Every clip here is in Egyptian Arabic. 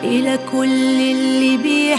إلى كل اللي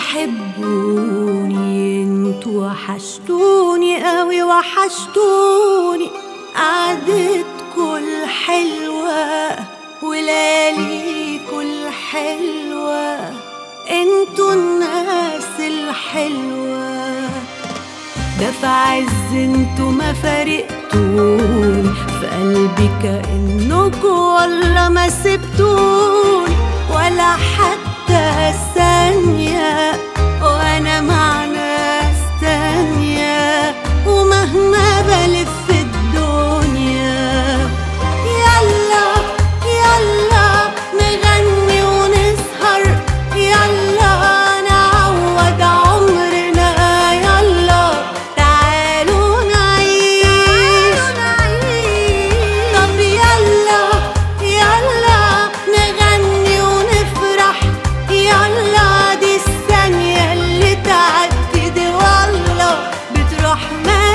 بيحبوني انتوا وحشتوني قوي وحشتوني قعدتكوا الحلوة ولياليكوا الحلوة انتوا الناس الحلوة ده في عز انتوا ما فارقتوني في قلبي كأنكوا والله ما سبتوني ولا حتى ثانية وأنا مع ناس تانية ومهما بلف في الدنيا يلا يلا نغني ونسهر يلا نعوض عمرنا يلا تعالوا نعيش طب يلا يلا نغني ونفرح يلا دي الثانية اللي تعدي دي والله بتروح ما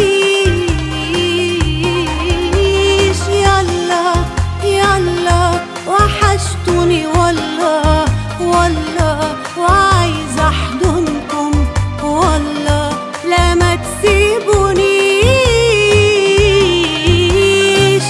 تجيش يلا يلا وحشتوني والله والله وعايزة احضنكم والله لا ما تسيبونيش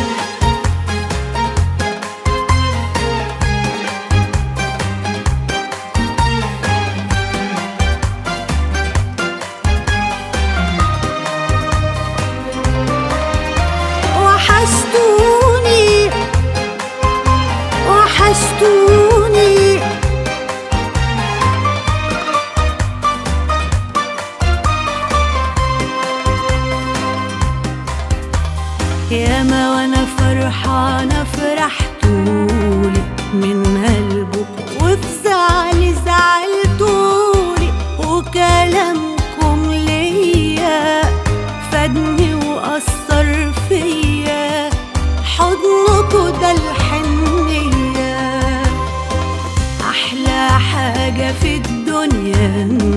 وحشتوني وحشتوني ياما وانا فرحانة فرحتولي من قلبك وفي زعلي زعلتولي وكلامكم ليا فادني وأثر فيا حضنكوا ده الحنية أحلى حاجة في الدنيا